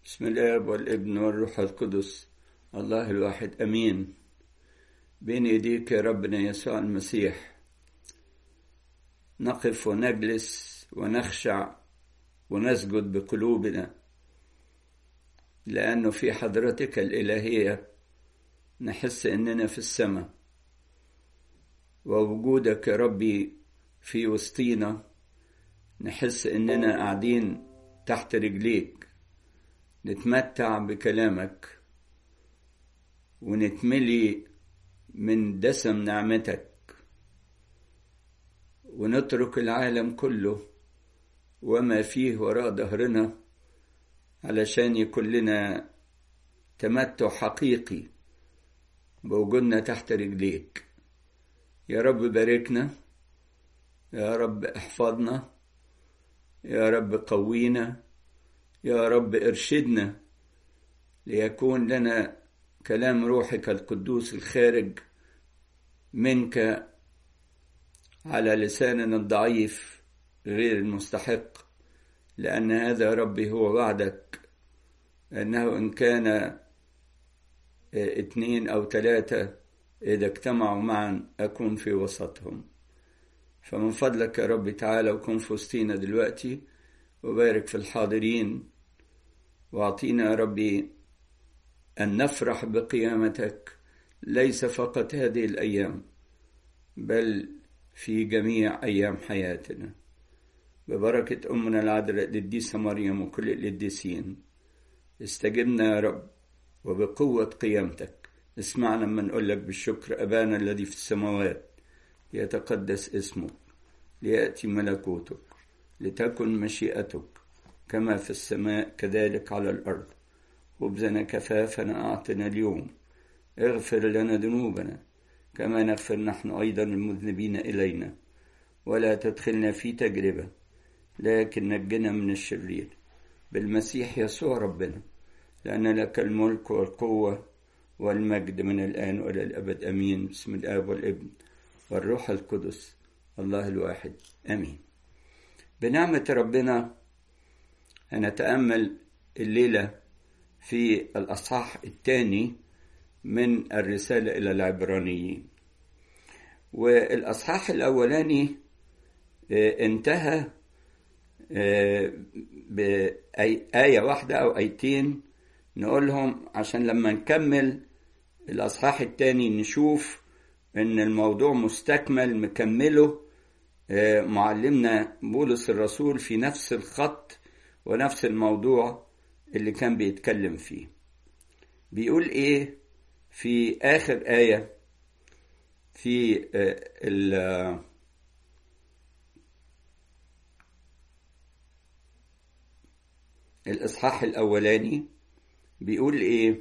بسم الآب والابن والروح القدس الله الواحد أمين بين يديك يا ربنا يسوع المسيح نقف ونجلس ونخشع ونسجد بقلوبنا لأنه في حضرتك الإلهية نحس إننا في السماء ووجودك يا ربي في وسطينا نحس إننا قاعدين تحت رجليك نتمتع بكلامك ونتملي من دسم نعمتك ونترك العالم كله وما فيه وراء ظهرنا علشان يكون لنا تمتع حقيقي بوجودنا تحت رجليك يا رب باركنا يا رب احفظنا يا رب قوينا يا رب ارشدنا ليكون لنا كلام روحك القدوس الخارج منك على لساننا الضعيف غير المستحق لأن هذا ربي هو وعدك أنه إن كان اثنين أو ثلاثة إذا اجتمعوا معا أكون في وسطهم فمن فضلك يا رب تعالى وكن في وسطينا دلوقتي وبارك في الحاضرين واعطينا يا ربي أن نفرح بقيامتك ليس فقط هذه الأيام بل في جميع أيام حياتنا ببركة أمنا العذراء القديسة مريم وكل القديسين استجبنا يا رب وبقوة قيامتك اسمعنا لما نقول لك بالشكر أبانا الذي في السماوات ليتقدس اسمك ليأتي ملكوتك لتكن مشيئتك كما في السماء كذلك على الأرض خبزنا كفافنا أعطنا اليوم اغفر لنا ذنوبنا كما نغفر نحن أيضا المذنبين إلينا ولا تدخلنا في تجربة لكن نجنا من الشرير بالمسيح يسوع ربنا لأن لك الملك والقوة والمجد من الآن وإلى الأبد أمين بسم الآب والابن والروح القدس الله الواحد أمين بنعمة ربنا هنتأمل الليلة في الأصحاح الثاني من الرسالة إلى العبرانيين والأصحاح الأولاني انتهى بآية واحدة أو آيتين نقولهم عشان لما نكمل الأصحاح الثاني نشوف إن الموضوع مستكمل مكمله معلمنا بولس الرسول في نفس الخط ونفس الموضوع اللي كان بيتكلم فيه بيقول ايه في اخر ايه في ال الاصحاح الاولاني بيقول ايه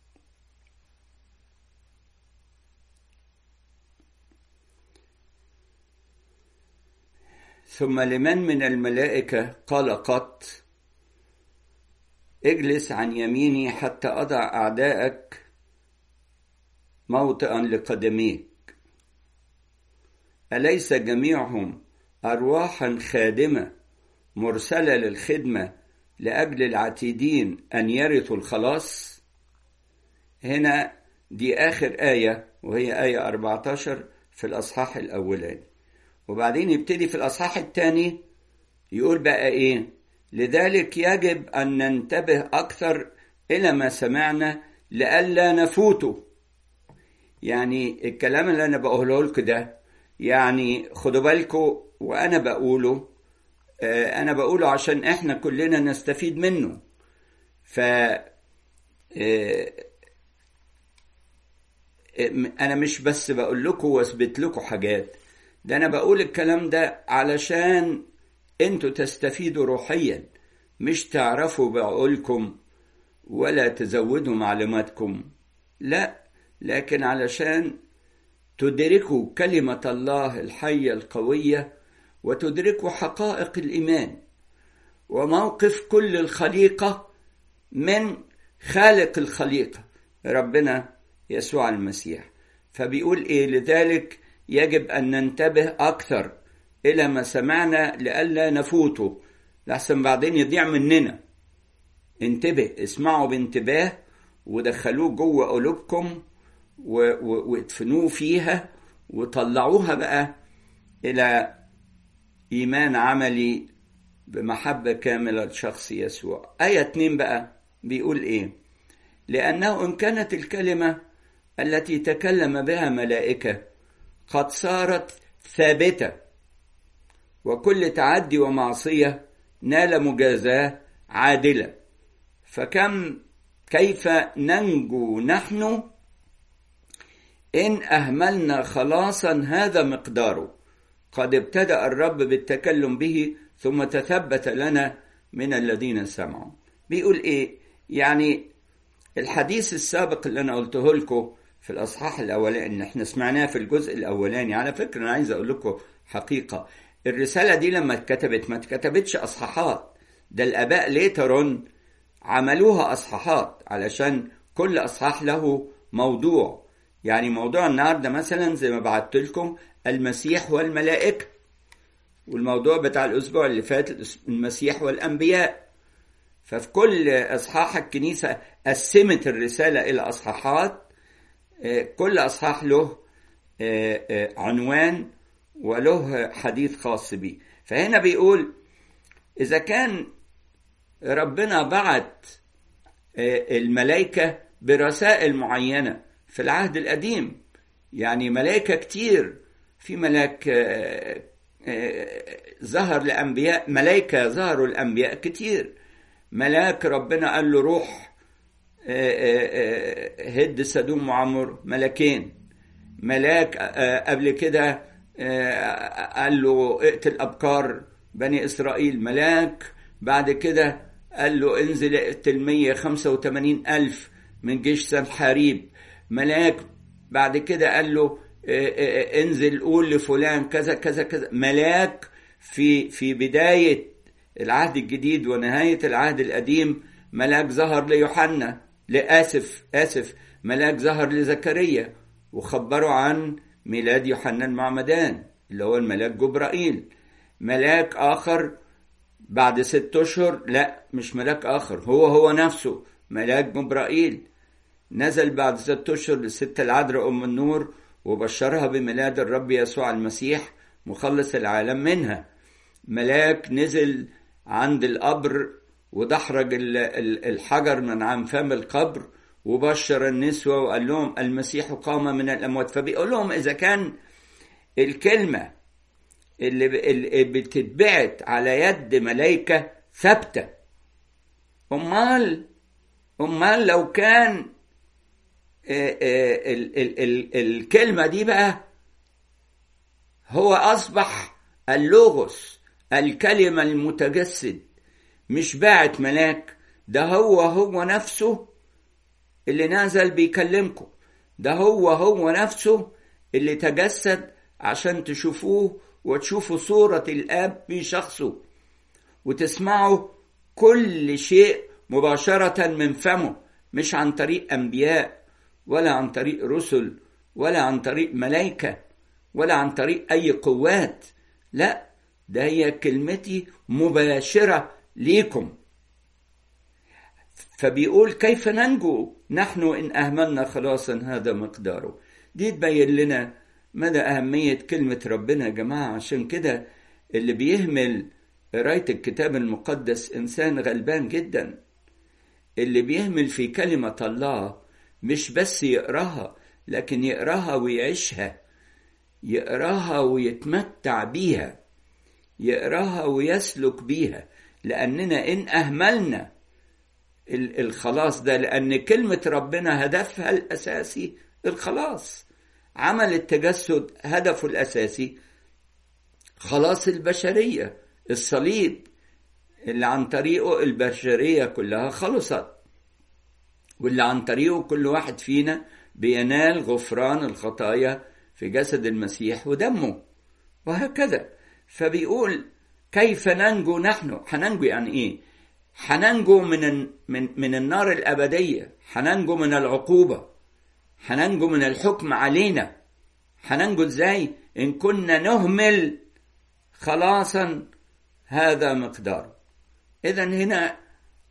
ثم لمن من الملائكة قال قط اجلس عن يميني حتى أضع أعداءك موطئا لقدميك أليس جميعهم أرواحا خادمة مرسلة للخدمة لأجل العتيدين أن يرثوا الخلاص هنا دي آخر آية وهي آية 14 في الأصحاح الأولاني وبعدين يبتدي في الأصحاح الثاني يقول بقى إيه لذلك يجب أن ننتبه أكثر إلى ما سمعنا لئلا نفوته يعني الكلام اللي أنا بقوله لكم ده يعني خدوا بالكم وأنا بقوله آه أنا بقوله عشان إحنا كلنا نستفيد منه ف آه أنا مش بس بقول لكم وأثبت لكم حاجات ده أنا بقول الكلام ده علشان انتوا تستفيدوا روحيا مش تعرفوا بعقولكم ولا تزودوا معلوماتكم لا لكن علشان تدركوا كلمة الله الحية القوية وتدركوا حقائق الإيمان وموقف كل الخليقة من خالق الخليقة ربنا يسوع المسيح فبيقول إيه لذلك يجب أن ننتبه أكثر إلى ما سمعنا لئلا نفوته لحسن بعدين يضيع مننا انتبه اسمعوا بانتباه ودخلوه جوه قلوبكم وادفنوه فيها وطلعوها بقى إلى إيمان عملي بمحبة كاملة لشخص يسوع آية اتنين بقى بيقول إيه لأنه إن كانت الكلمة التي تكلم بها ملائكة قد صارت ثابتة وكل تعدي ومعصية نال مجازاة عادلة فكم كيف ننجو نحن إن أهملنا خلاصا هذا مقداره قد ابتدأ الرب بالتكلم به ثم تثبت لنا من الذين سمعوا بيقول إيه يعني الحديث السابق اللي أنا قلته لكم في الأصحاح الأولاني إن إحنا سمعناه في الجزء الأولاني على فكرة أنا عايز أقول لكم حقيقة الرسالة دي لما اتكتبت ما اتكتبتش أصحاحات ده الآباء ليترون عملوها أصحاحات علشان كل أصحاح له موضوع يعني موضوع النهاردة مثلا زي ما بعت لكم المسيح والملائكة والموضوع بتاع الأسبوع اللي فات المسيح والأنبياء ففي كل أصحاح الكنيسة قسمت الرسالة إلى أصحاحات كل أصحاح له عنوان وله حديث خاص به فهنا بيقول إذا كان ربنا بعت الملائكة برسائل معينة في العهد القديم يعني ملائكة كتير في ملاك ظهر لأنبياء ملائكة ظهروا الأنبياء كتير ملاك ربنا قال له روح هد سدوم وعمر ملكين ملاك قبل كده قال له اقتل أبكار بني إسرائيل ملاك بعد كده قال له انزل اقتل 185 ألف من جيش سنحاريب ملاك بعد كده قال له انزل قول لفلان كذا كذا كذا ملاك في في بداية العهد الجديد ونهاية العهد القديم ملاك ظهر ليوحنا لآسف آسف ملاك ظهر لزكريا وخبروا عن ميلاد يوحنا المعمدان اللي هو الملاك جبرائيل ملاك آخر بعد ست أشهر لا مش ملاك آخر هو هو نفسه ملاك جبرائيل نزل بعد ست أشهر للست العذراء أم النور وبشرها بميلاد الرب يسوع المسيح مخلص العالم منها ملاك نزل عند القبر ودحرج الحجر من عن فم القبر وبشر النسوة وقال لهم المسيح قام من الأموات فبيقول لهم إذا كان الكلمة اللي بتتبعت على يد ملايكة ثابتة أمال أمال لو كان ال ال ال الكلمة دي بقى هو أصبح اللوغوس الكلمة المتجسد مش باعت ملاك ده هو هو نفسه اللي نازل بيكلمكم ده هو هو نفسه اللي تجسد عشان تشوفوه وتشوفوا صورة الآب في شخصه وتسمعوا كل شيء مباشرة من فمه مش عن طريق أنبياء ولا عن طريق رسل ولا عن طريق ملائكة ولا عن طريق أي قوات لا ده هي كلمتي مباشرة ليكم فبيقول كيف ننجو نحن إن أهملنا خلاصا هذا مقداره دي تبين لنا مدى أهمية كلمة ربنا يا جماعة عشان كده اللي بيهمل قراية الكتاب المقدس إنسان غلبان جدا اللي بيهمل في كلمة الله مش بس يقراها لكن يقراها ويعيشها يقراها ويتمتع بيها يقراها ويسلك بيها لأننا إن أهملنا الخلاص ده لأن كلمة ربنا هدفها الأساسي الخلاص عمل التجسد هدفه الأساسي خلاص البشرية الصليب اللي عن طريقه البشرية كلها خلصت واللي عن طريقه كل واحد فينا بينال غفران الخطايا في جسد المسيح ودمه وهكذا فبيقول كيف ننجو نحن هننجو يعني ايه هننجو من من من النار الابديه هننجو من العقوبه هننجو من الحكم علينا هننجو ازاي ان كنا نهمل خلاصا هذا مقدار اذا هنا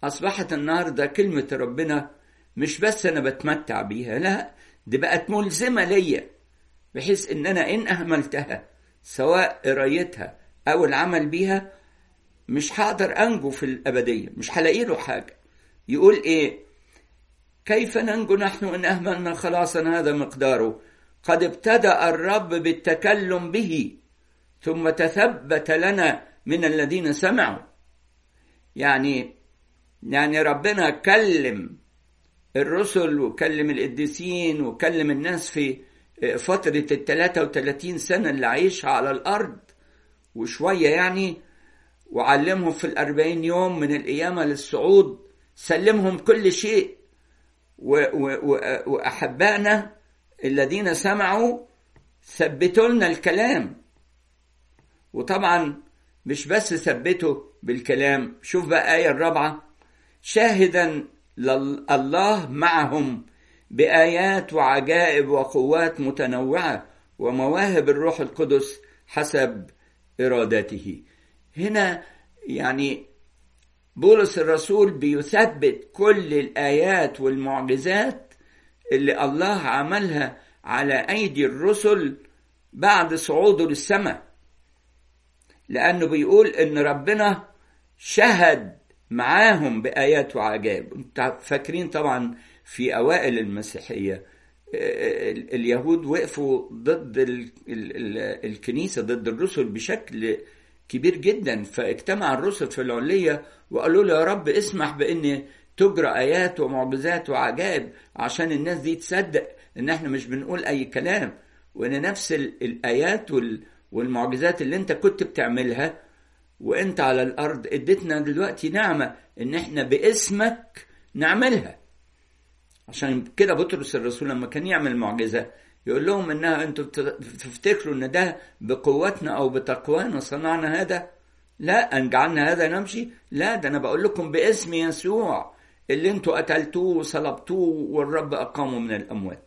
أصبحت النهاردة كلمة ربنا مش بس أنا بتمتع بيها لا دي بقت ملزمة ليا بحيث إن أنا إن أهملتها سواء قرايتها أو العمل بيها مش هقدر أنجو في الأبدية مش هلاقي له حاجة يقول إيه كيف ننجو نحن إن أهملنا خلاصا هذا مقداره قد ابتدأ الرب بالتكلم به ثم تثبت لنا من الذين سمعوا يعني يعني ربنا كلم الرسل وكلم القديسين وكلم الناس في فترة ال 33 سنة اللي عايشها على الأرض وشوية يعني وعلمهم في الأربعين يوم من القيامة للصعود سلمهم كل شيء وأحبائنا الذين سمعوا ثبتوا لنا الكلام وطبعا مش بس ثبتوا بالكلام شوف بقى آية الرابعة شاهدا الله معهم بآيات وعجائب وقوات متنوعة ومواهب الروح القدس حسب إرادته هنا يعني بولس الرسول بيثبت كل الآيات والمعجزات اللي الله عملها على أيدي الرسل بعد صعوده للسماء لأنه بيقول إن ربنا شهد معاهم بآيات وعجائب فاكرين طبعا في أوائل المسيحية اليهود وقفوا ضد الكنيسة ضد الرسل بشكل كبير جدا فاجتمع الرسل في العلية وقالوا له يا رب اسمح بأن تجرى آيات ومعجزات وعجائب عشان الناس دي تصدق إن احنا مش بنقول أي كلام وإن نفس الآيات والمعجزات اللي أنت كنت بتعملها وأنت على الأرض اديتنا دلوقتي نعمة إن احنا باسمك نعملها عشان كده بطرس الرسول لما كان يعمل معجزة يقول لهم انها انتوا تفتكروا ان ده بقوتنا او بتقوانا صنعنا هذا لا ان جعلنا هذا نمشي لا ده انا بقول لكم باسم يسوع اللي انتوا قتلتوه وصلبتوه والرب اقامه من الاموات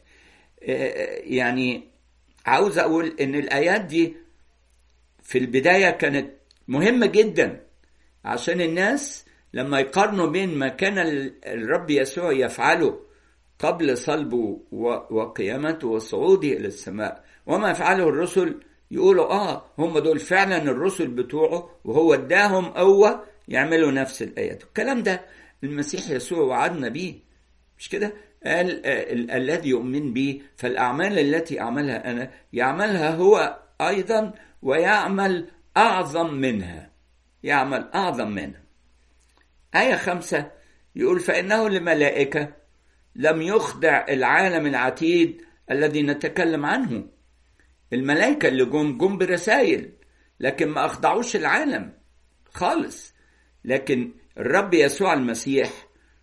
يعني عاوز اقول ان الايات دي في البدايه كانت مهمه جدا عشان الناس لما يقارنوا بين ما كان الرب يسوع يفعله قبل صلبه وقيامته وصعوده الى السماء وما فعله الرسل يقولوا اه هم دول فعلا الرسل بتوعه وهو اداهم قوه يعملوا نفس الايات الكلام ده المسيح يسوع وعدنا بيه مش كده قال الذي يؤمن بي فالاعمال التي اعملها انا يعملها هو ايضا ويعمل اعظم منها يعمل اعظم منها ايه خمسه يقول فانه لملائكه لم يخدع العالم العتيد الذي نتكلم عنه الملائكة اللي جم جم برسائل لكن ما أخضعوش العالم خالص لكن الرب يسوع المسيح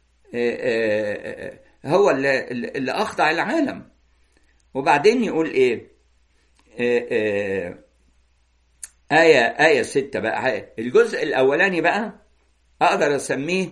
هو اللي, اللي أخضع العالم وبعدين يقول إيه آية آية ستة بقى الجزء الأولاني بقى أقدر أسميه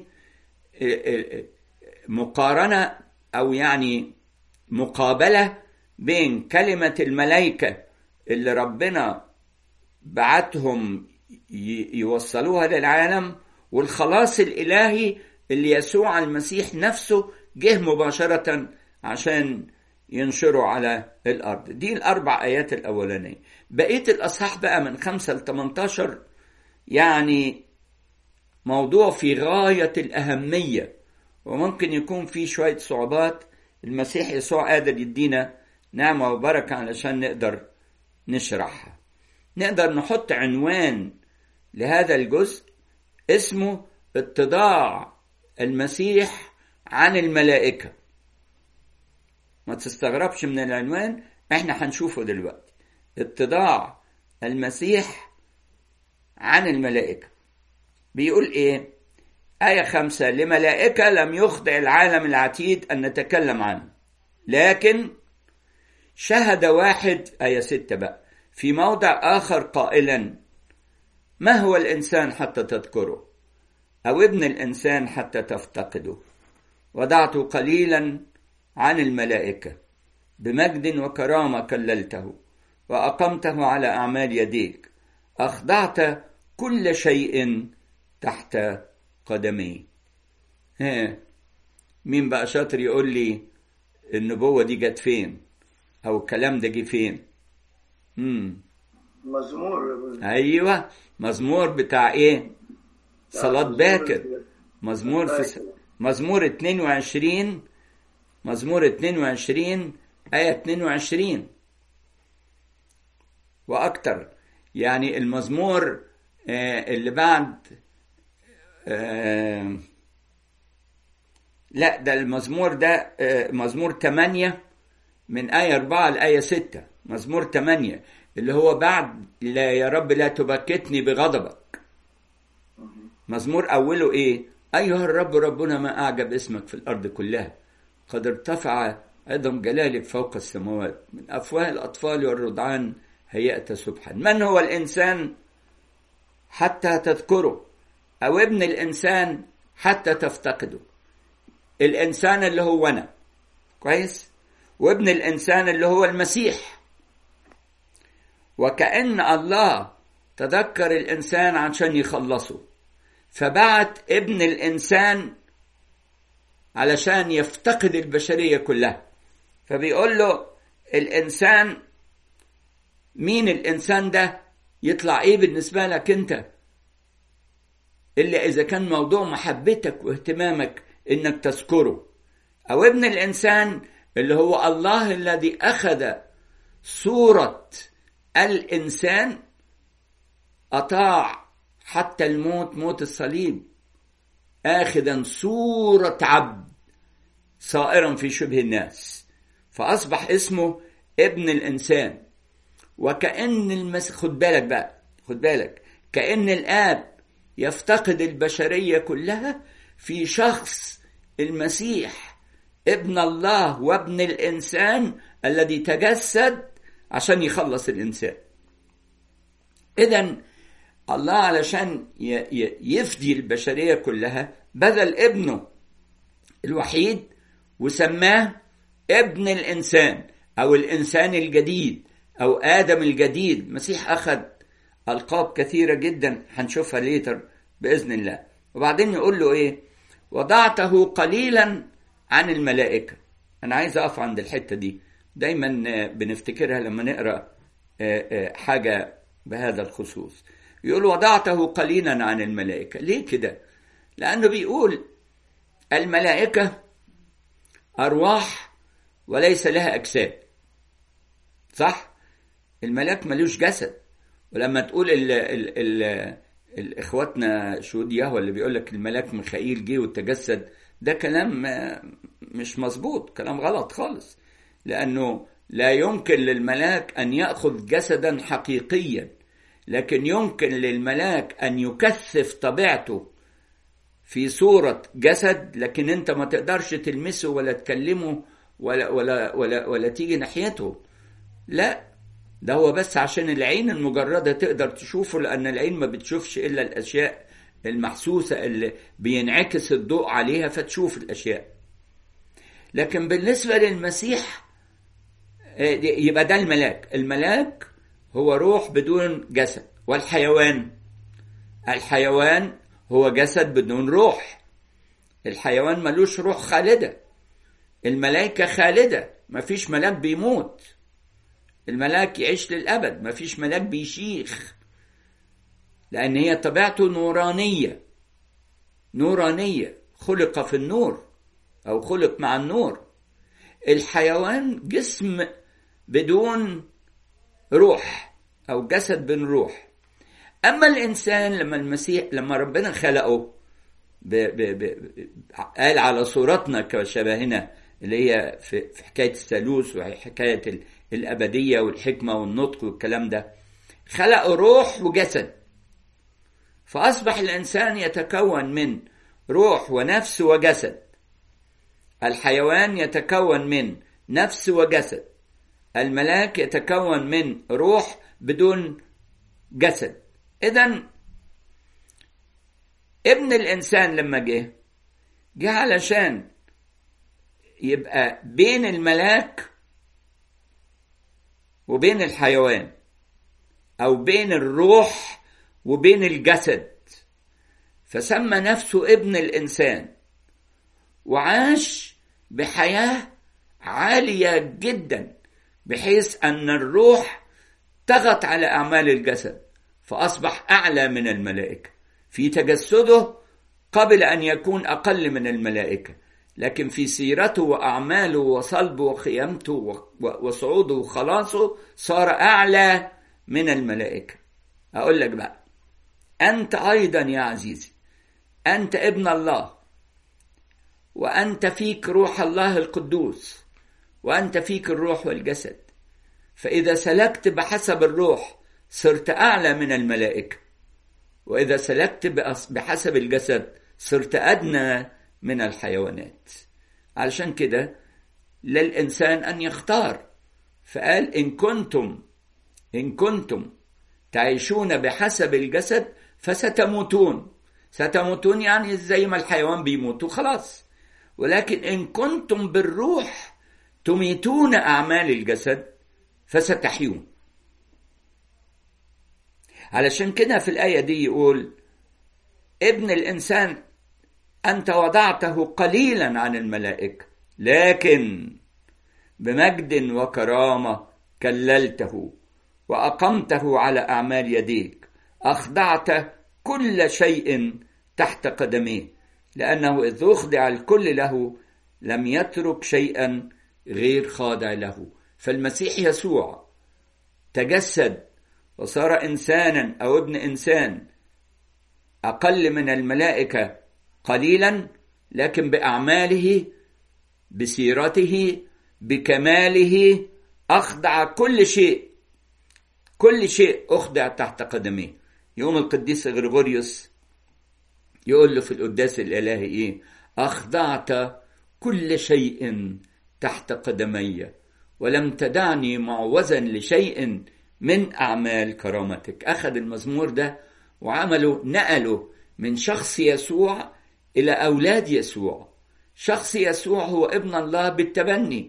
مقارنة أو يعني مقابلة بين كلمة الملائكة اللي ربنا بعتهم يوصلوها للعالم والخلاص الإلهي اللي يسوع المسيح نفسه جه مباشرة عشان ينشره على الأرض دي الأربع آيات الأولانية بقية الأصحاح بقى من خمسة ل 18 يعني موضوع في غاية الأهمية وممكن يكون في شوية صعوبات المسيح يسوع قادر يدينا نعمة وبركة علشان نقدر نشرحها نقدر نحط عنوان لهذا الجزء اسمه اتضاع المسيح عن الملائكة ما تستغربش من العنوان احنا هنشوفه دلوقتي اتضاع المسيح عن الملائكة بيقول ايه آية خمسة لملائكة لم يخضع العالم العتيد أن نتكلم عنه لكن شهد واحد آية ستة بقى في موضع آخر قائلا ما هو الإنسان حتى تذكره أو ابن الإنسان حتى تفتقده وضعت قليلا عن الملائكة بمجد وكرامة كللته وأقمته على أعمال يديك أخضعت كل شيء تحت قدمي ها مين بقى شاطر يقول لي النبوة دي جت فين أو الكلام ده جه فين مم. مزمور أيوة مزمور بتاع إيه صلاة باكر مزمور في س... مزمور 22 مزمور 22 آية 22 وأكتر يعني المزمور آه اللي بعد آه لا ده المزمور ده آه مزمور 8 من آية 4 لآية 6 مزمور 8 اللي هو بعد لا يا رب لا تبكتني بغضبك مزمور أوله إيه أيها الرب ربنا ما أعجب اسمك في الأرض كلها قد ارتفع عظم جلالك فوق السماوات من أفواه الأطفال والرضعان هيأت سبحا من هو الإنسان حتى تذكره أو ابن الإنسان حتى تفتقده الإنسان اللي هو أنا كويس وابن الإنسان اللي هو المسيح وكأن الله تذكر الإنسان عشان يخلصه فبعت ابن الإنسان علشان يفتقد البشرية كلها فبيقول له الإنسان مين الإنسان ده يطلع إيه بالنسبة لك أنت إلا إذا كان موضوع محبتك واهتمامك إنك تذكره أو ابن الإنسان اللي هو الله الذي أخذ صورة الإنسان أطاع حتى الموت موت الصليب آخذا صورة عبد صائرا في شبه الناس فأصبح اسمه ابن الإنسان وكأن المس... خد بالك بقى خد بالك كأن الآب يفتقد البشرية كلها في شخص المسيح ابن الله وابن الإنسان الذي تجسد عشان يخلص الإنسان إذا الله علشان يفدي البشرية كلها بذل ابنه الوحيد وسماه ابن الإنسان أو الإنسان الجديد أو آدم الجديد المسيح أخذ ألقاب كثيرة جدا هنشوفها ليتر بإذن الله وبعدين يقول له إيه وضعته قليلا عن الملائكة أنا عايز أقف عند الحتة دي دايما بنفتكرها لما نقرأ حاجة بهذا الخصوص يقول وضعته قليلا عن الملائكة ليه كده لأنه بيقول الملائكة أرواح وليس لها أجساد صح الملاك ملوش جسد ولما تقول ال ال ال الاخواتنا شهود يهوى اللي بيقول لك الملاك ميخائيل جه وتجسد ده كلام مش مظبوط كلام غلط خالص لانه لا يمكن للملاك ان ياخذ جسدا حقيقيا لكن يمكن للملاك ان يكثف طبيعته في صورة جسد لكن انت ما تقدرش تلمسه ولا تكلمه ولا ولا ولا ولا تيجي ناحيته لا ده هو بس عشان العين المجردة تقدر تشوفه لأن العين ما بتشوفش إلا الأشياء المحسوسة اللي بينعكس الضوء عليها فتشوف الأشياء لكن بالنسبة للمسيح يبقى ده الملاك الملاك هو روح بدون جسد والحيوان الحيوان هو جسد بدون روح الحيوان ملوش روح خالدة الملائكة خالدة مفيش ملاك بيموت الملاك يعيش للأبد مفيش ملاك بيشيخ لأن هي طبيعته نورانية نورانية خلق في النور أو خلق مع النور الحيوان جسم بدون روح أو جسد بدون روح أما الإنسان لما المسيح لما ربنا خلقه ب ب ب قال على صورتنا كشبهنا اللي هي في, في حكاية الثالوث وحكاية الأبدية والحكمة والنطق والكلام ده خلقوا روح وجسد فأصبح الإنسان يتكون من روح ونفس وجسد الحيوان يتكون من نفس وجسد الملاك يتكون من روح بدون جسد إذا ابن الإنسان لما جه جه علشان يبقى بين الملاك وبين الحيوان او بين الروح وبين الجسد فسمى نفسه ابن الانسان وعاش بحياة عالية جدا بحيث أن الروح طغت على أعمال الجسد فأصبح أعلى من الملائكة في تجسده قبل أن يكون أقل من الملائكة لكن في سيرته وأعماله وصلبه وخيامته وصعوده وخلاصه صار أعلى من الملائكة أقول لك بقى أنت أيضا يا عزيزي أنت ابن الله وأنت فيك روح الله القدوس وأنت فيك الروح والجسد فإذا سلكت بحسب الروح صرت أعلى من الملائكة وإذا سلكت بحسب الجسد صرت أدنى من الحيوانات علشان كده للإنسان أن يختار فقال إن كنتم إن كنتم تعيشون بحسب الجسد فستموتون ستموتون يعني زي ما الحيوان بيموت وخلاص ولكن إن كنتم بالروح تميتون أعمال الجسد فستحيون علشان كده في الآية دي يقول ابن الإنسان أنت وضعته قليلا عن الملائكة لكن بمجد وكرامة كللته وأقمته على أعمال يديك أخضعت كل شيء تحت قدميه لأنه إذ أخضع الكل له لم يترك شيئا غير خاضع له فالمسيح يسوع تجسد وصار إنسانا أو ابن إنسان أقل من الملائكة قليلا لكن بأعماله بسيرته بكماله أخضع كل شيء كل شيء أخضع تحت قدميه يوم القديس غريغوريوس يقول له في القداس الإلهي إيه أخضعت كل شيء تحت قدمي ولم تدعني معوزا لشيء من أعمال كرامتك أخذ المزمور ده وعمله نقله من شخص يسوع إلى أولاد يسوع شخص يسوع هو ابن الله بالتبني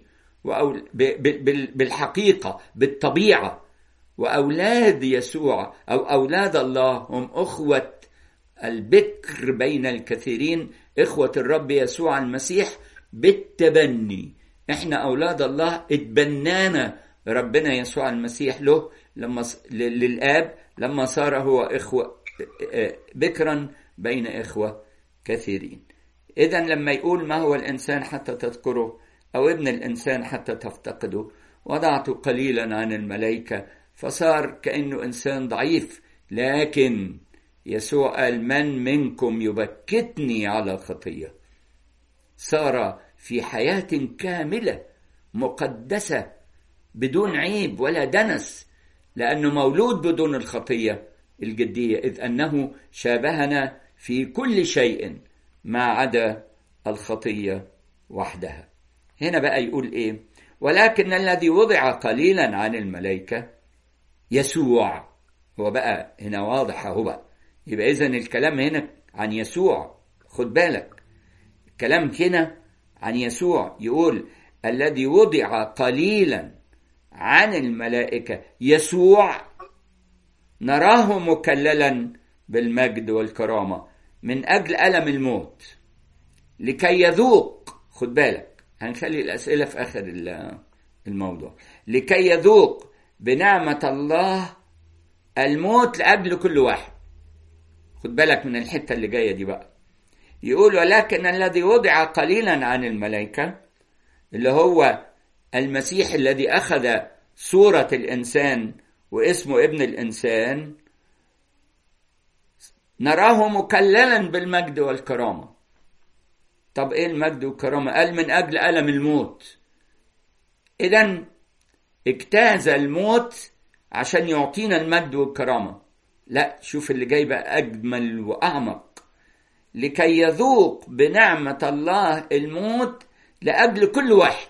بالحقيقة بالطبيعة وأولاد يسوع أو أولاد الله هم أخوة البكر بين الكثيرين إخوة الرب يسوع المسيح بالتبني إحنا أولاد الله اتبنانا ربنا يسوع المسيح له لما للآب لما صار هو إخوة بكرا بين إخوة كثيرين إذا لما يقول ما هو الإنسان حتى تذكره أو ابن الإنسان حتى تفتقده وضعت قليلا عن الملائكة فصار كأنه إنسان ضعيف لكن يسوع قال من منكم يبكتني على خطية صار في حياة كاملة مقدسة بدون عيب ولا دنس لأنه مولود بدون الخطية الجدية إذ أنه شابهنا في كل شيء ما عدا الخطية وحدها هنا بقى يقول إيه ولكن الذي وضع قليلا عن الملائكة يسوع هو بقى هنا واضح اهو بقى يبقى إذا الكلام هنا عن يسوع خد بالك الكلام هنا عن يسوع يقول الذي وضع قليلا عن الملائكة يسوع نراه مكللا بالمجد والكرامة من أجل ألم الموت لكي يذوق خد بالك هنخلي الأسئلة في آخر الموضوع لكي يذوق بنعمة الله الموت لأجل كل واحد خد بالك من الحتة اللي جاية دي بقى يقول ولكن الذي وضع قليلا عن الملائكة اللي هو المسيح الذي أخذ صورة الإنسان واسمه ابن الإنسان نراه مكللا بالمجد والكرامة طب إيه المجد والكرامة قال من أجل ألم الموت إذا اجتاز الموت عشان يعطينا المجد والكرامة لا شوف اللي جاي بقى أجمل وأعمق لكي يذوق بنعمة الله الموت لأجل كل واحد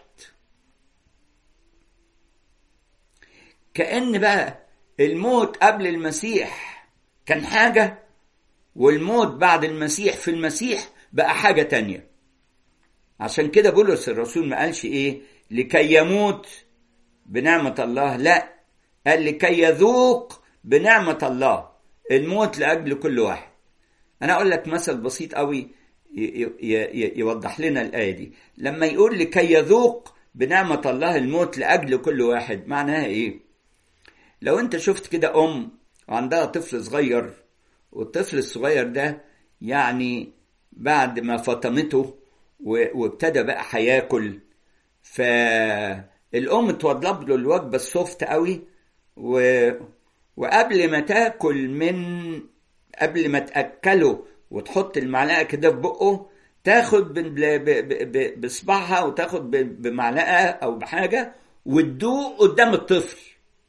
كأن بقى الموت قبل المسيح كان حاجة والموت بعد المسيح في المسيح بقى حاجة تانية عشان كده بولس الرسول ما قالش ايه لكي يموت بنعمة الله لا قال لكي يذوق بنعمة الله الموت لأجل كل واحد أنا أقول لك مثل بسيط قوي يوضح لنا الآية دي لما يقول لكي يذوق بنعمة الله الموت لأجل كل واحد معناها إيه لو أنت شفت كده أم وعندها طفل صغير والطفل الصغير ده يعني بعد ما فطمته وابتدى بقى هياكل فالأم توضب له الوجبة السوفت قوي و... وقبل ما تاكل من قبل ما تأكله وتحط المعلقة كده في بقه تاخد بصبعها وتاخد بمعلقة أو بحاجة وتدوق قدام الطفل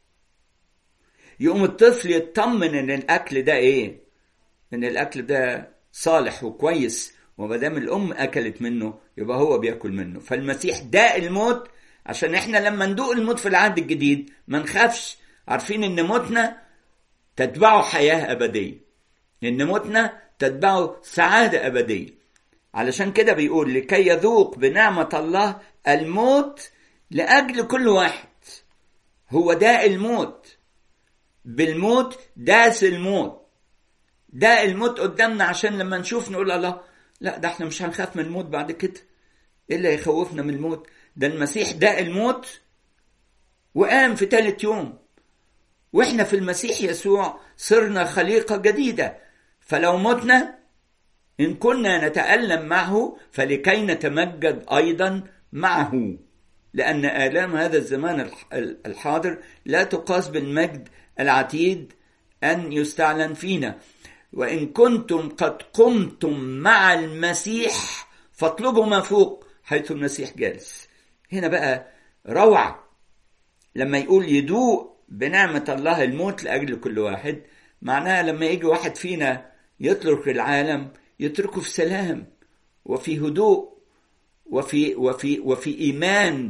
يقوم الطفل يطمن ان الاكل ده ايه ان الاكل ده صالح وكويس وما دام الام اكلت منه يبقى هو بياكل منه فالمسيح داق الموت عشان احنا لما ندوق الموت في العهد الجديد ما نخافش عارفين ان موتنا تتبعه حياه ابديه ان موتنا تتبعه سعاده ابديه علشان كده بيقول لكي يذوق بنعمه الله الموت لاجل كل واحد هو داء الموت بالموت داس الموت داء الموت قدامنا عشان لما نشوف نقول الله لا ده احنا مش هنخاف من الموت بعد كده ايه اللي هيخوفنا من الموت ده المسيح داء الموت وقام في ثالث يوم واحنا في المسيح يسوع صرنا خليقه جديده فلو متنا ان كنا نتالم معه فلكي نتمجد ايضا معه لان الام هذا الزمان الحاضر لا تقاس بالمجد العتيد ان يستعلن فينا وان كنتم قد قمتم مع المسيح فاطلبوا ما فوق حيث المسيح جالس هنا بقى روعه لما يقول يدوق بنعمه الله الموت لاجل كل واحد معناها لما يجي واحد فينا يترك العالم يتركه في سلام وفي هدوء وفي وفي وفي ايمان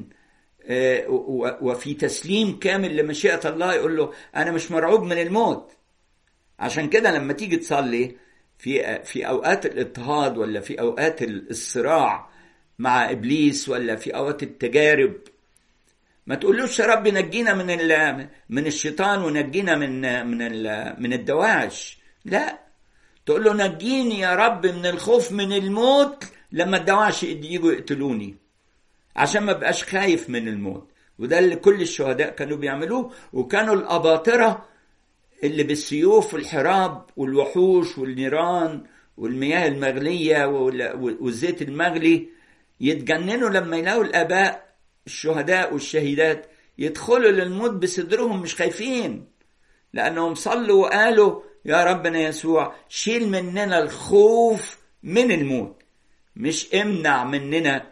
وفي تسليم كامل لمشيئه الله يقول له انا مش مرعوب من الموت عشان كده لما تيجي تصلي في في اوقات الاضطهاد ولا في اوقات الصراع مع ابليس ولا في اوقات التجارب ما تقولوش يا رب نجينا من من الشيطان ونجينا من من من الدواعش لا تقول له نجيني يا رب من الخوف من الموت لما الدواعش يجوا يقتلوني عشان ما بقاش خايف من الموت وده اللي كل الشهداء كانوا بيعملوه وكانوا الأباطرة اللي بالسيوف والحراب والوحوش والنيران والمياه المغلية والزيت المغلي يتجننوا لما يلاقوا الآباء الشهداء والشهيدات يدخلوا للموت بصدرهم مش خايفين لأنهم صلوا وقالوا يا ربنا يسوع شيل مننا الخوف من الموت مش امنع مننا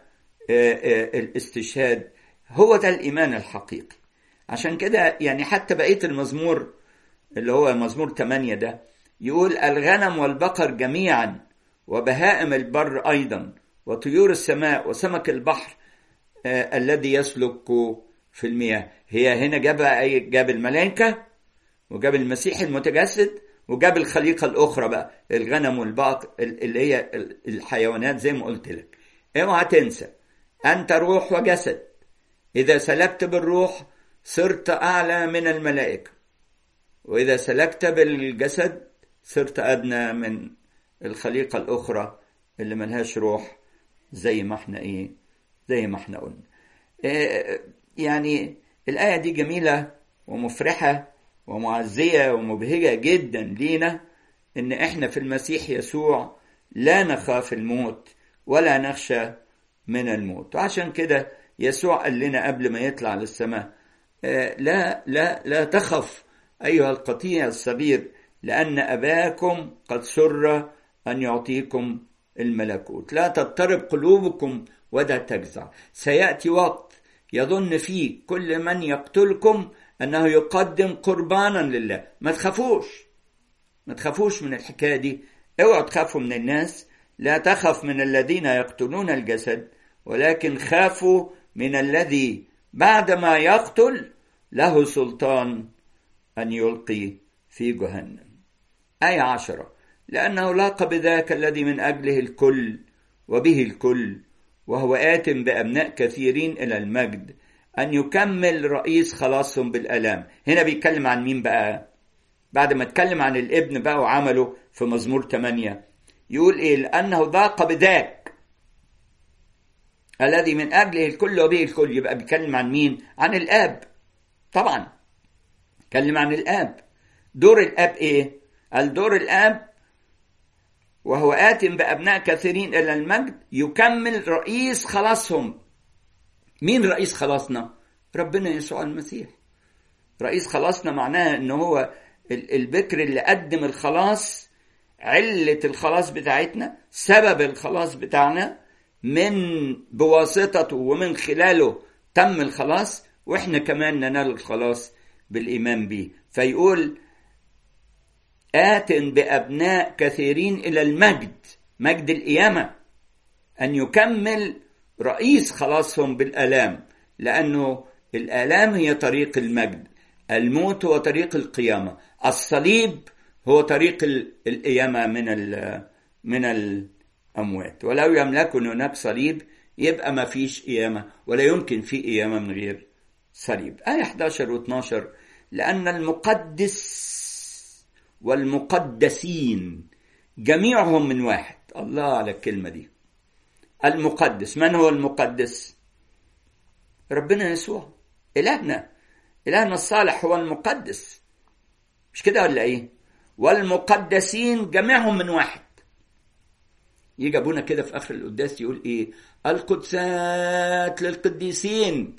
الاستشهاد هو ده الإيمان الحقيقي عشان كده يعني حتى بقية المزمور اللي هو مزمور 8 ده يقول الغنم والبقر جميعا وبهائم البر أيضا وطيور السماء وسمك البحر آه الذي يسلك في المياه هي هنا جاب جاب الملائكة وجاب المسيح المتجسد وجاب الخليقة الأخرى بقى الغنم والبقر اللي هي الحيوانات زي ما قلت لك اوعى تنسى أنت روح وجسد إذا سلكت بالروح صرت أعلى من الملائكة وإذا سلكت بالجسد صرت أدنى من الخليقة الأخرى اللي ملهاش روح زي ما احنا إيه زي ما احنا قلنا إيه يعني الآية دي جميلة ومفرحة ومعزية ومبهجة جدا لينا إن احنا في المسيح يسوع لا نخاف الموت ولا نخشى من الموت وعشان كده يسوع قال لنا قبل ما يطلع للسماء لا لا لا تخف أيها القطيع الصغير لأن أباكم قد سر أن يعطيكم الملكوت لا تضطرب قلوبكم ولا تجزع سيأتي وقت يظن فيه كل من يقتلكم أنه يقدم قربانا لله ما تخافوش ما تخافوش من الحكاية دي اوعوا تخافوا من الناس لا تخف من الذين يقتلون الجسد ولكن خافوا من الذي بعدما يقتل له سلطان أن يلقي في جهنم آية عشرة لأنه لاقى بذاك الذي من أجله الكل وبه الكل وهو آت بأبناء كثيرين إلى المجد أن يكمل رئيس خلاصهم بالألام هنا بيتكلم عن مين بقى بعد ما اتكلم عن الابن بقى وعمله في مزمور 8 يقول ايه لانه ضاق بذاك الذي من اجله الكل وبه الكل يبقى بيتكلم عن مين عن الاب طبعا اتكلم عن الاب دور الاب ايه قال دور الاب وهو آت بأبناء كثيرين إلى المجد يكمل رئيس خلاصهم مين رئيس خلاصنا ربنا يسوع المسيح رئيس خلاصنا معناها ان هو البكر اللي قدم الخلاص علة الخلاص بتاعتنا سبب الخلاص بتاعنا من بواسطته ومن خلاله تم الخلاص واحنا كمان ننال الخلاص بالإيمان به فيقول آت بأبناء كثيرين إلى المجد مجد القيامة أن يكمل رئيس خلاصهم بالآلام لأنه الآلام هي طريق المجد الموت هو طريق القيامة الصليب هو طريق القيامة من من الأموات ولو يملكن هناك صليب يبقى ما فيش قيامة ولا يمكن في قيامة من غير صليب آية 11 و 12 لأن المقدس والمقدسين جميعهم من واحد الله على الكلمة دي المقدس من هو المقدس ربنا يسوع إلهنا إلهنا الصالح هو المقدس مش كده ولا إيه والمقدسين جميعهم من واحد يجي ابونا كده في اخر القداس يقول ايه القدسات للقديسين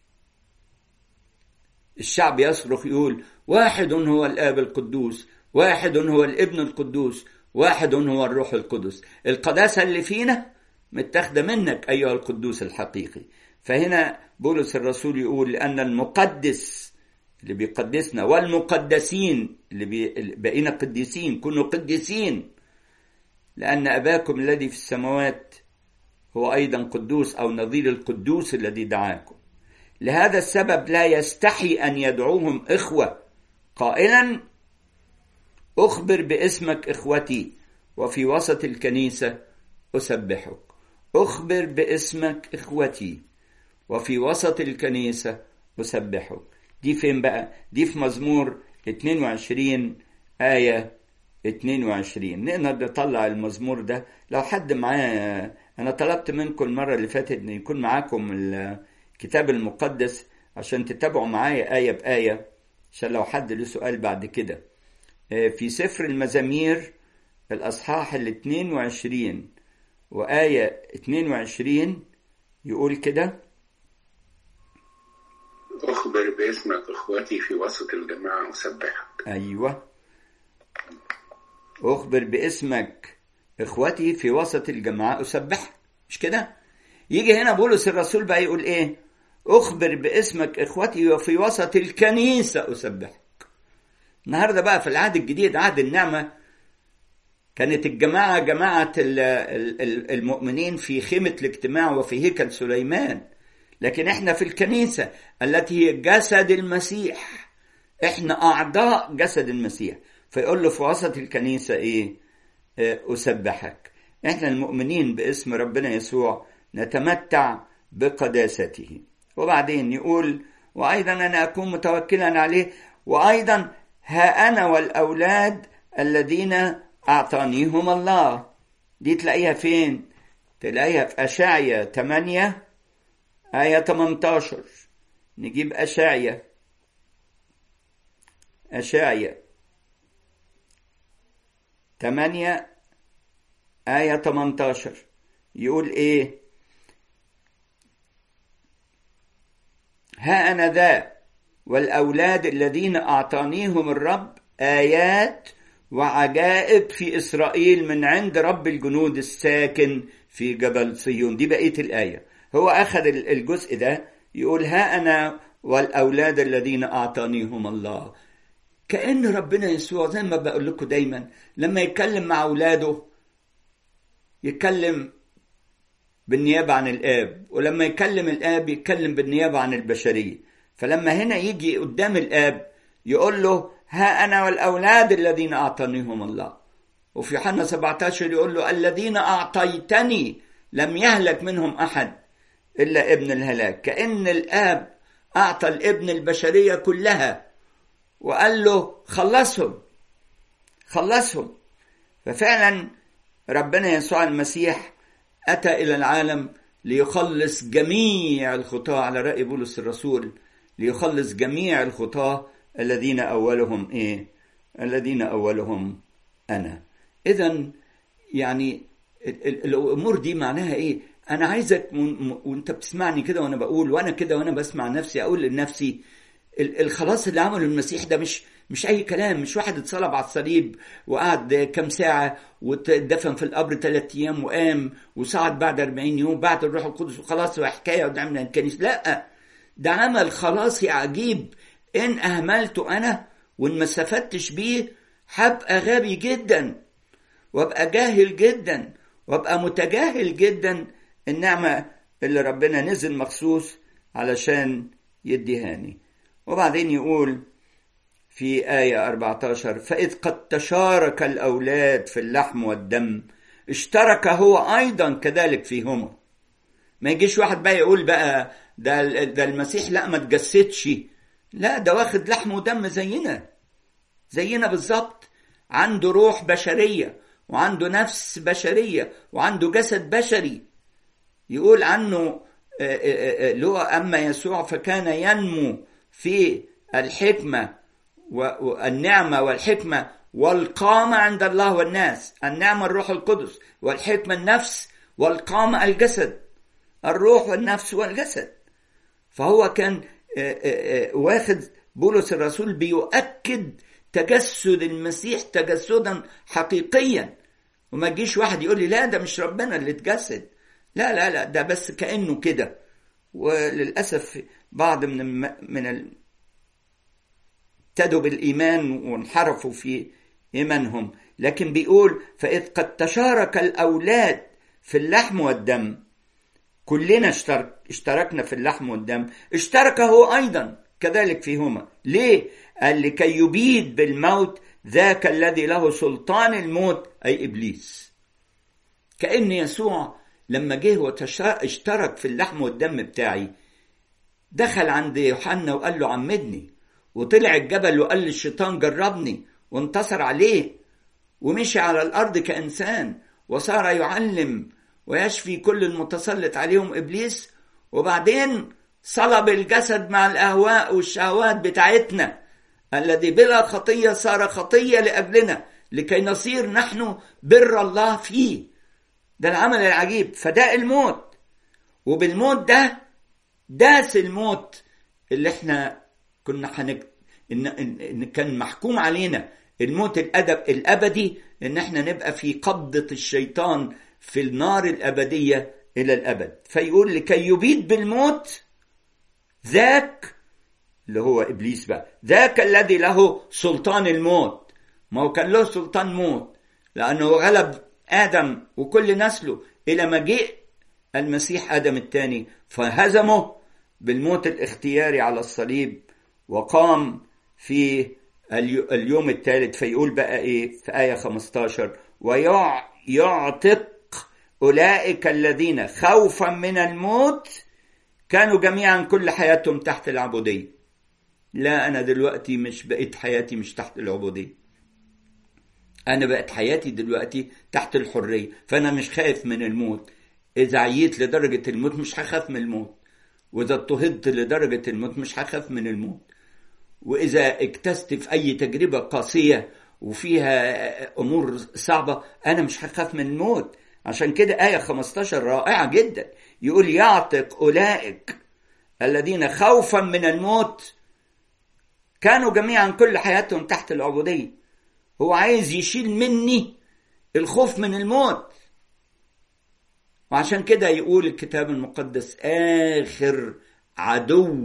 الشعب يصرخ يقول واحد هو الاب القدوس واحد هو الابن القدوس واحد هو الروح القدس القداسة اللي فينا متاخدة منك أيها القدوس الحقيقي فهنا بولس الرسول يقول لأن المقدس اللي بيقدسنا والمقدسين اللي بقينا قديسين كونوا قديسين لأن أباكم الذي في السماوات هو أيضا قدوس أو نظير القدوس الذي دعاكم لهذا السبب لا يستحي أن يدعوهم إخوة قائلا أخبر باسمك إخوتي وفي وسط الكنيسة أسبحك أخبر باسمك إخوتي وفي وسط الكنيسة أسبحك دي فين بقى دي في مزمور 22 آية 22 نقدر نطلع المزمور ده لو حد معاه أنا طلبت منكم المرة اللي فاتت إن يكون معاكم الكتاب المقدس عشان تتابعوا معايا آية بآية عشان لو حد له سؤال بعد كده في سفر المزامير الأصحاح ال 22 وآية 22 يقول كده أخبر باسمك إخوتي في وسط الجماعة أسبحك أيوة أخبر باسمك إخوتي في وسط الجماعة أسبحك مش كده يجي هنا بولس الرسول بقى يقول إيه أخبر باسمك إخوتي وفي وسط الكنيسة أسبحك النهاردة بقى في العهد الجديد عهد النعمة كانت الجماعة جماعة المؤمنين في خيمة الاجتماع وفي هيكل سليمان لكن احنا في الكنيسة التي هي جسد المسيح احنا أعضاء جسد المسيح فيقول له في وسط الكنيسة ايه أسبحك احنا المؤمنين باسم ربنا يسوع نتمتع بقداسته وبعدين يقول وأيضا أنا أكون متوكلا عليه وأيضا ها أنا والأولاد الذين أعطانيهم الله دي تلاقيها فين تلاقيها في أشعية 8 آية 18 نجيب أشعية أشعية 8 آية 18 يقول إيه ها أنا ذا والأولاد الذين أعطانيهم الرب آيات وعجائب في إسرائيل من عند رب الجنود الساكن في جبل صهيون دي بقية الآية هو أخذ الجزء ده يقول ها أنا والأولاد الذين أعطانيهم الله كأن ربنا يسوع زي ما بقول لكم دايما لما يتكلم مع أولاده يتكلم بالنيابة عن الآب ولما يكلم الآب يتكلم بالنيابة عن البشرية فلما هنا يجي قدام الآب يقول له ها أنا والأولاد الذين أعطانيهم الله وفي يوحنا 17 يقول له الذين أعطيتني لم يهلك منهم أحد إلا ابن الهلاك كأن الآب أعطى الابن البشرية كلها وقال له خلصهم خلصهم ففعلا ربنا يسوع المسيح أتى إلى العالم ليخلص جميع الخطاة على رأي بولس الرسول ليخلص جميع الخطاة الذين أولهم إيه؟ الذين أولهم أنا. إذا يعني الأمور دي معناها إيه؟ أنا عايزك وأنت بتسمعني كده وأنا بقول وأنا كده وأنا بسمع نفسي أقول لنفسي الخلاص اللي عمله المسيح ده مش مش اي كلام مش واحد اتصلب على الصليب وقعد كام ساعه واتدفن في القبر ثلاث ايام وقام وصعد بعد 40 يوم بعد الروح القدس وخلاص وحكايه ودعمنا الكنيسه لا ده عمل خلاصي عجيب ان اهملته انا وان ما استفدتش بيه هبقى غبي جدا وابقى جاهل جدا وابقى متجاهل جدا النعمه اللي ربنا نزل مخصوص علشان يديهاني وبعدين يقول في آية 14 فإذ قد تشارك الأولاد في اللحم والدم اشترك هو أيضا كذلك فيهما ما يجيش واحد بقى يقول بقى ده, ده المسيح لا ما تجسدش لا ده واخد لحم ودم زينا زينا بالظبط عنده روح بشرية وعنده نفس بشرية وعنده جسد بشري يقول عنه لو أما يسوع فكان ينمو في الحكمة والنعمة والحكمة والقامة عند الله والناس النعمة الروح القدس والحكمة النفس والقامة الجسد الروح والنفس والجسد فهو كان واخد بولس الرسول بيؤكد تجسد المسيح تجسدا حقيقيا وما تجيش واحد يقول لي لا ده مش ربنا اللي اتجسد لا لا لا ده بس كأنه كده وللأسف بعض من من ابتدوا بالإيمان وانحرفوا في إيمانهم لكن بيقول فإذ قد تشارك الأولاد في اللحم والدم كلنا اشترك اشتركنا في اللحم والدم اشترك هو أيضا كذلك فيهما ليه؟ قال لكي يبيد بالموت ذاك الذي له سلطان الموت أي إبليس كأن يسوع لما جه واشترك في اللحم والدم بتاعي دخل عند يوحنا وقال له عمدني وطلع الجبل وقال للشيطان جربني وانتصر عليه ومشي على الارض كانسان وصار يعلم ويشفي كل المتسلط عليهم ابليس وبعدين صلب الجسد مع الاهواء والشهوات بتاعتنا الذي بلا خطيه صار خطيه لاجلنا لكي نصير نحن بر الله فيه ده العمل العجيب فداء الموت وبالموت ده داس الموت اللي احنا كنا حنك... إن... إن كان محكوم علينا الموت الأدب الأبدي إن احنا نبقى في قبضة الشيطان في النار الأبدية إلى الأبد فيقول لكي يبيد بالموت ذاك اللي هو إبليس بقى ذاك الذي له سلطان الموت ما هو كان له سلطان موت لأنه غلب آدم وكل نسله إلى مجيء المسيح آدم الثاني فهزمه بالموت الاختياري على الصليب وقام في اليوم الثالث فيقول بقى ايه في آية 15 ويعتق أولئك الذين خوفا من الموت كانوا جميعا كل حياتهم تحت العبودية لا أنا دلوقتي مش بقيت حياتي مش تحت العبودية أنا بقت حياتي دلوقتي تحت الحرية فأنا مش خايف من الموت إذا عييت لدرجة الموت مش هخاف من الموت وإذا اضطهدت لدرجة الموت مش هخاف من الموت وإذا اكتست في أي تجربة قاسية وفيها أمور صعبة أنا مش هخاف من الموت عشان كده آية 15 رائعة جدا يقول يعتق أولئك الذين خوفا من الموت كانوا جميعا كل حياتهم تحت العبودية هو عايز يشيل مني الخوف من الموت وعشان كده يقول الكتاب المقدس آخر عدو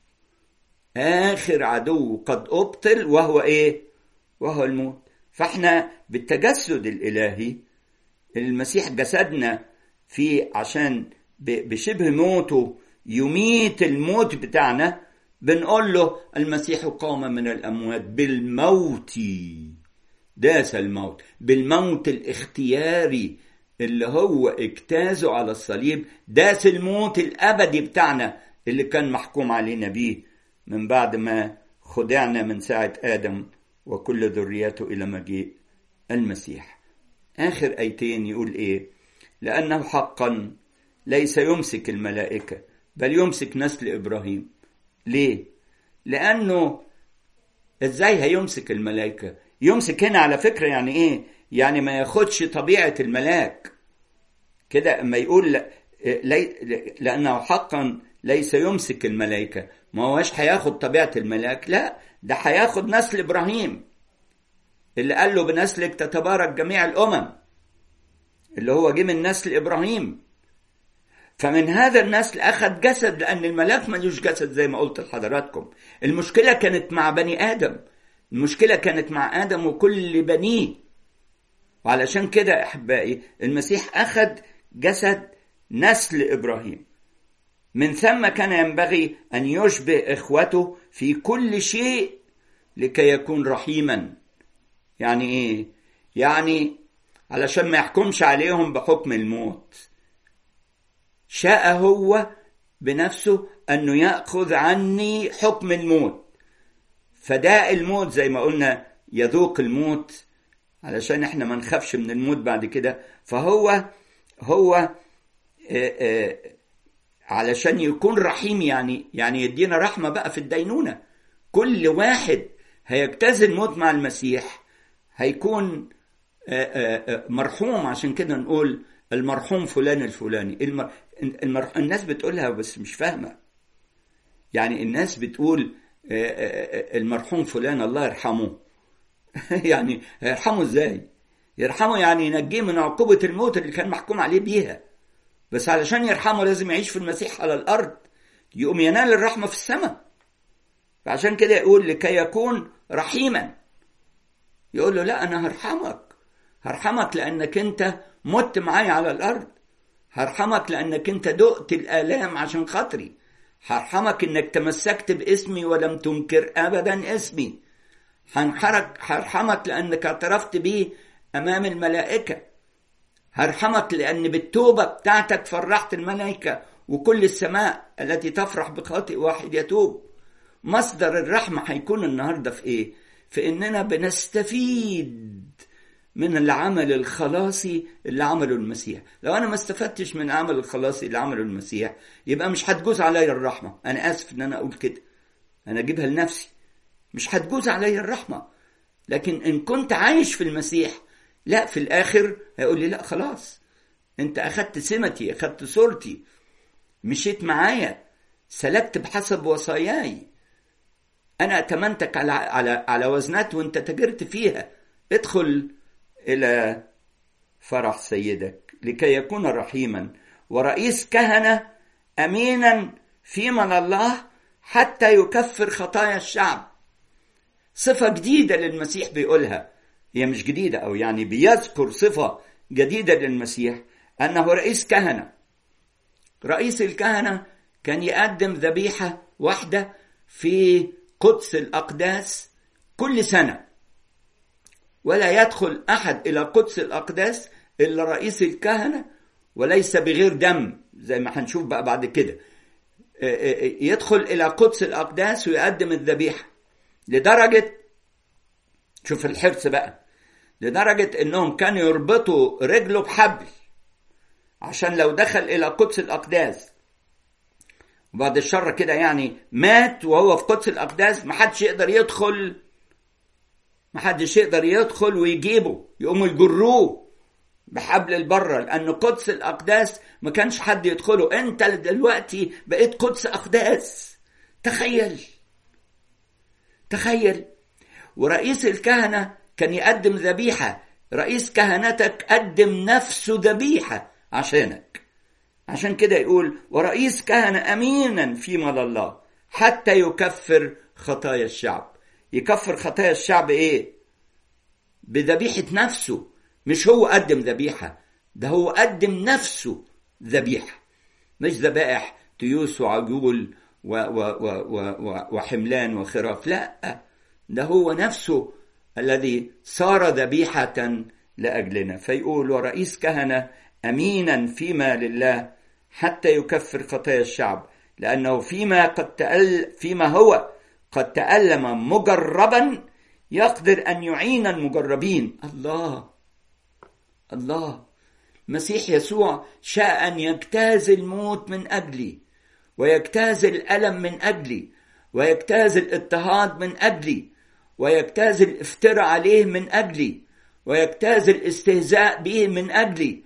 آخر عدو قد أبطل وهو إيه؟ وهو الموت فإحنا بالتجسد الإلهي المسيح جسدنا في عشان بشبه موته يميت الموت بتاعنا بنقول له المسيح قام من الأموات بالموت داس الموت بالموت الاختياري اللي هو اجتازه على الصليب داس الموت الأبدي بتاعنا اللي كان محكوم علينا بيه من بعد ما خدعنا من ساعة آدم وكل ذريته إلى مجيء المسيح آخر أيتين يقول إيه لأنه حقا ليس يمسك الملائكة بل يمسك نسل إبراهيم ليه لأنه إزاي هيمسك الملائكة يمسك هنا على فكرة يعني إيه يعني ما ياخدش طبيعة الملاك كده اما يقول لا لي لأنه حقا ليس يمسك الملائكة ما هوش هياخد طبيعة الملاك لا ده هياخد نسل إبراهيم اللي قال له بنسلك تتبارك جميع الأمم اللي هو جه من نسل إبراهيم فمن هذا النسل أخذ جسد لأن الملاك ملوش جسد زي ما قلت لحضراتكم المشكلة كانت مع بني آدم المشكلة كانت مع آدم وكل بنيه وعلشان كده أحبائي المسيح أخذ جسد نسل إبراهيم من ثم كان ينبغي أن يشبه إخوته في كل شيء لكي يكون رحيما يعني إيه؟ يعني علشان ما يحكمش عليهم بحكم الموت شاء هو بنفسه أنه يأخذ عني حكم الموت فداء الموت زي ما قلنا يذوق الموت علشان احنا ما نخافش من الموت بعد كده فهو هو آآ آآ علشان يكون رحيم يعني يعني يدينا رحمه بقى في الدينونه كل واحد هيجتاز الموت مع المسيح هيكون آآ مرحوم عشان كده نقول المرحوم فلان الفلاني المر... المر... الناس بتقولها بس مش فاهمه يعني الناس بتقول المرحوم فلان الله يرحمه يعني هيرحمه ازاي يرحمه يعني ينجيه من عقوبة الموت اللي كان محكوم عليه بيها بس علشان يرحمه لازم يعيش في المسيح على الأرض يقوم ينال الرحمة في السماء فعشان كده يقول لكي يكون رحيما يقول له لا أنا هرحمك هرحمك لأنك أنت مت معايا على الأرض هرحمك لأنك أنت دقت الآلام عشان خاطري هرحمك إنك تمسكت باسمي ولم تنكر أبدا اسمي هنحرك هرحمك لأنك اعترفت بيه أمام الملائكة هرحمك لأن بالتوبة بتاعتك فرحت الملائكة وكل السماء التي تفرح بخاطئ واحد يتوب مصدر الرحمة هيكون النهاردة في إيه؟ في إننا بنستفيد من العمل الخلاصي اللي عمله المسيح لو أنا ما استفدتش من العمل الخلاصي اللي عمله المسيح يبقى مش هتجوز عليا الرحمة أنا آسف إن أنا أقول كده أنا أجيبها لنفسي مش هتجوز عليا الرحمة لكن إن كنت عايش في المسيح لا في الآخر هيقول لي لا خلاص أنت أخدت سمتي أخدت صورتي مشيت معايا سلكت بحسب وصاياي أنا أتمنتك على على على وزنات وأنت تجرت فيها ادخل إلى فرح سيدك لكي يكون رحيما ورئيس كهنة أمينا في من الله حتى يكفر خطايا الشعب صفة جديدة للمسيح بيقولها هي مش جديدة أو يعني بيذكر صفة جديدة للمسيح أنه رئيس كهنة رئيس الكهنة كان يقدم ذبيحة واحدة في قدس الأقداس كل سنة ولا يدخل أحد إلى قدس الأقداس إلا رئيس الكهنة وليس بغير دم زي ما هنشوف بقى بعد كده يدخل إلى قدس الأقداس ويقدم الذبيحة لدرجة شوف الحرص بقى لدرجة إنهم كانوا يربطوا رجله بحبل عشان لو دخل إلى قدس الأقداس وبعد الشر كده يعني مات وهو في قدس الأقداس محدش يقدر يدخل محدش يقدر يدخل ويجيبه يقوموا يجروه بحبل البره لأن قدس الأقداس ما كانش حد يدخله أنت دلوقتي بقيت قدس أقداس تخيل تخيل ورئيس الكهنة كان يقدم ذبيحة رئيس كهنتك قدم نفسه ذبيحة عشانك عشان كده يقول ورئيس كهنة أمينا في مدى الله حتى يكفر خطايا الشعب يكفر خطايا الشعب إيه بذبيحة نفسه مش هو قدم ذبيحة ده هو قدم نفسه ذبيحة مش ذبائح تيوس وعجول و و و و وحملان وخراف لا ده هو نفسه الذي صار ذبيحة لأجلنا فيقول ورئيس كهنة أمينا فيما لله حتى يكفر خطايا الشعب لأنه فيما قد تأل فيما هو قد تألم مجربا يقدر أن يعين المجربين الله الله المسيح يسوع شاء أن يجتاز الموت من أجلي ويجتاز الألم من أجلي ويجتاز الاضطهاد من أجلي ويجتاز الافتراء عليه من أجلي ويجتاز الاستهزاء به من أجلي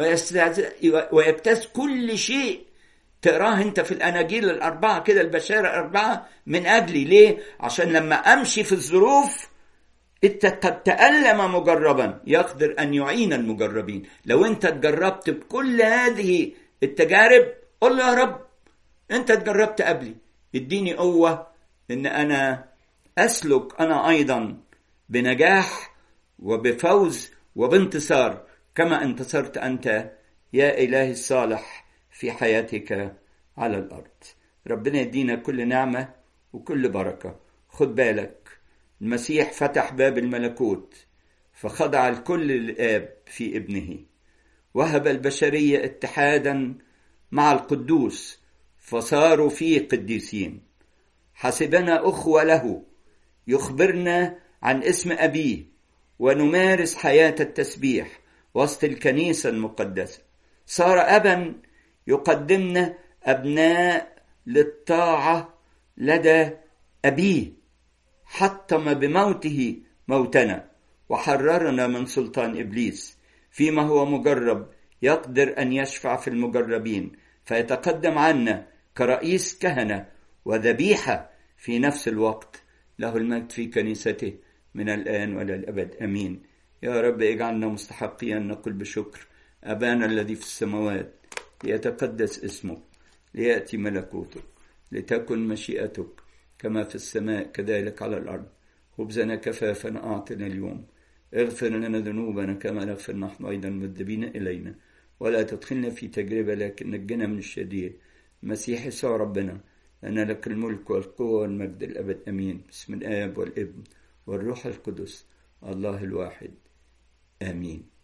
ويجتاز كل شيء تقراه انت في الاناجيل الاربعه كده البشائر الاربعه من اجلي ليه عشان لما امشي في الظروف انت قد تألم مجربا يقدر ان يعين المجربين لو انت اتجربت بكل هذه التجارب قل له يا رب انت اتجربت قبلي اديني قوه ان انا اسلك انا ايضا بنجاح وبفوز وبانتصار كما انتصرت انت يا الهي الصالح في حياتك على الارض ربنا يدينا كل نعمه وكل بركه خد بالك المسيح فتح باب الملكوت فخضع الكل للاب في ابنه وهب البشريه اتحادا مع القدوس فصاروا فيه قديسين حسبنا اخوه له يخبرنا عن اسم ابيه ونمارس حياه التسبيح وسط الكنيسه المقدسه صار ابا يقدمنا ابناء للطاعه لدى ابيه حطم بموته موتنا وحررنا من سلطان ابليس فيما هو مجرب يقدر ان يشفع في المجربين فيتقدم عنا كرئيس كهنه وذبيحه في نفس الوقت له المجد في كنيسته من الان والى الابد امين يا رب اجعلنا مستحقين نقول بشكر ابانا الذي في السماوات ليتقدس اسمك لياتي ملكوتك لتكن مشيئتك كما في السماء كذلك على الارض خبزنا كفافا اعطنا اليوم اغفر لنا ذنوبنا كما نغفر نحن ايضا مذنبين الينا ولا تدخلنا في تجربه لكن نجنا من الشرير مسيح يسوع ربنا لأن لك الملك والقوة والمجد الأبد أمين بسم الآب والابن والروح القدس الله الواحد آمين